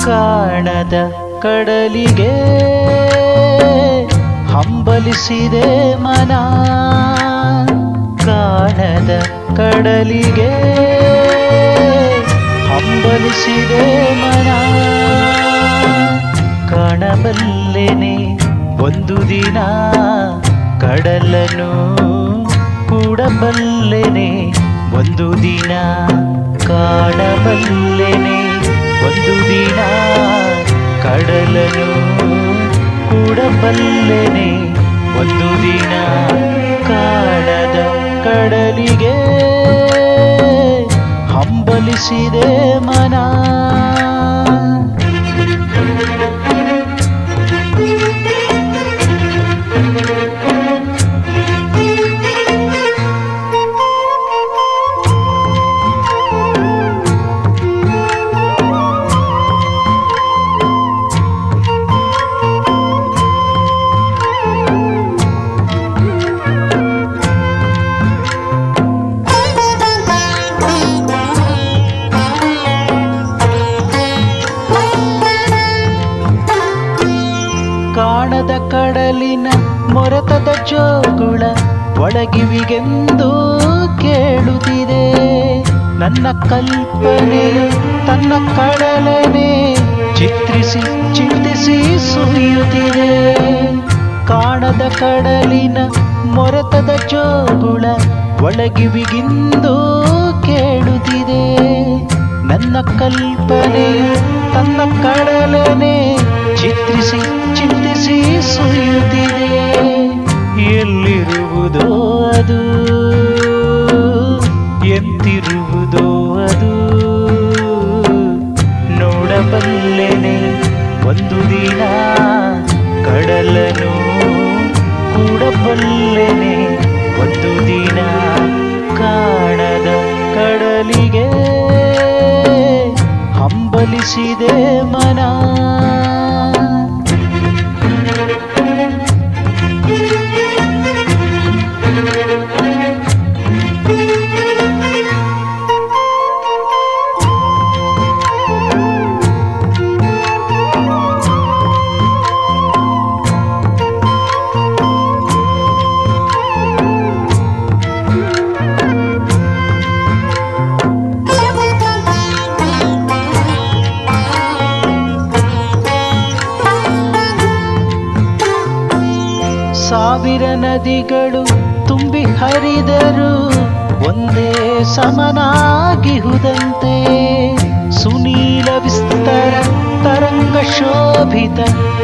ಕಾಣದ ಕಡಲಿಗೆ ಹಂಬಲಿಸಿದೆ ಮನ ಕಾಣದ ಕಡಲಿಗೆ ಹಂಬಲಿಸಿದೆ ಮನ ಕಾಣಬಲ್ಲೆನೆ ಒಂದು ದಿನ ಕಡಲನು ಕೂಡಬಲ್ಲೆನೆ ಒಂದು ದಿನ ಕಾಣಬಲ್ಲೆನೆ ಒಂದು ದಿನ ಕಡಲನು ಕೂಡಬಲ್ಲೆನೆ ಒಂದು ದಿನ ಕಾಣದ ಕಡಲಿಗೆ ಹಂಬಲಿಸಿದೆ ಮನ ಕಾಣದ ಕಡಲಿನ ಮೊರತದ ಜೋಗುಳ ಒಳಗಿವಿಗೆಂದು ಕೇಳುತ್ತಿದೆ ನನ್ನ ಕಲ್ಪನೆಯು ತನ್ನ ಕಡಲನೆ ಚಿತ್ರಿಸಿ ಚಿಂತಿಸಿ ಸುರಿಯುತ್ತಿದೆ ಕಾಣದ ಕಡಲಿನ ಮೊರತದ ಜೋಗುಳ ಒಳಗಿವಿಗಿಂದು ಕೇಳುತ್ತಿದೆ ನನ್ನ ಕಲ್ಪನೆಯು ತನ್ನ ಕಡಲನೆ ಚಿತ್ರಿಸಿ ಚಿಂತಿಸಿ ಸುರಿಯುತ್ತಿದೆ ಎಲ್ಲಿರುವುದೋ ಅದು ಎಂತಿರುವುದೋ ಅದು ನೋಡಬಲ್ಲೆನೆ ಒಂದು ದಿನ ಕಡಲನು ಕೂಡಬಲ್ಲೆನೆ ಒಂದು ದಿನ ಕಾಣದ ಕಡಲಿಗೆ ಹಂಬಲಿಸಿದೆ ಮನ ಸಾವಿರ ನದಿಗಳು ತುಂಬಿ ಹರಿದರು ಒಂದೇ ಸಮನಾಗಿಹುದಂತೆ ಸುನೀಲ ವಿಸ್ತರ ತರಂಗ ಶೋಭಿತ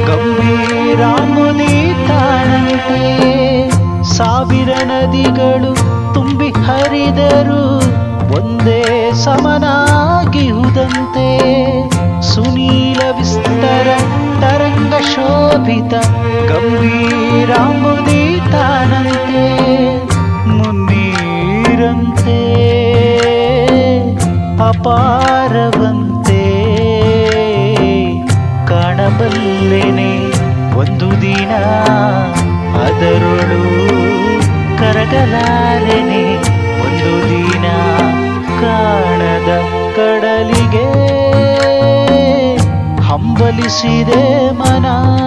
ಗಂಭೀರಾಮುದೀತಾನಂತೆ ಸಾವಿರ ನದಿಗಳು ತುಂಬಿ ಹರಿದರು ಒಂದೇ ಸಮನಾಗಿಹುದಂತೆ ಸುನೀಲ ವಿಸ್ತರ ತರಂಗ ಶೋಭಿತ ಗಂಭೀರಾಂಬುದೀತಾನಂತೆ ಮುನ್ನೀರಂತೆ ಅಪಾರವಂತೆ ಕಾಣಬಲ್ಲೆನೆ ಒಂದು ದಿನ ಅದರೊಳು ಕರಗಲಾರೆನೆ ಒಂದು ದಿನ ಕಾಣದ ಕಡಲಿಗೆ ಹಂಬಲಿಸಿದೆ ಮನ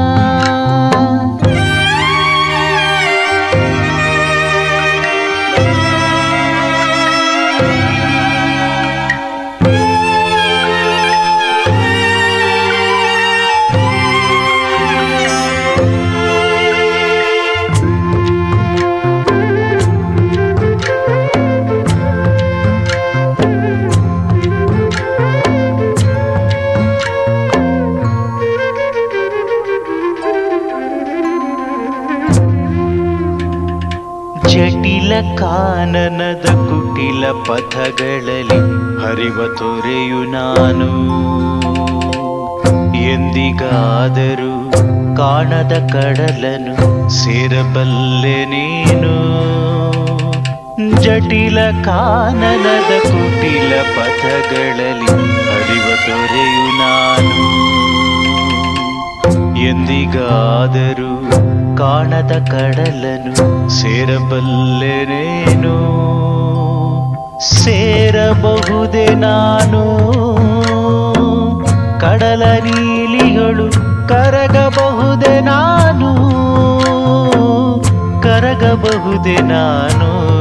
ಜಟಿಲ ಕಾನನದ ಕುಟಿಲ ಪಥಗಳಲ್ಲಿ ಹರಿವ ತೊರೆಯು ನಾನು ಎಂದಿಗಾದರೂ ಕಾಣದ ಕಡಲನು ಸೇರಬಲ್ಲೆ ನೀನು ಜಟಿಲ ಕಾನನದ ಕುಟಿಲ ಪಥಗಳಲ್ಲಿ ಹರಿವ ತೊರೆಯು ನಾನು ಎಂದಿಗಾದರೂ ಕಾಣದ ಕಡಲನು ಸೇರಬಲ್ಲೆನೇನು ಸೇರಬಹುದೇ ನಾನು ಕಡಲ ನೀಲಿಗಳು ಕರಗಬಹುದೆ ನಾನು ಕರಗಬಹುದೆ ನಾನು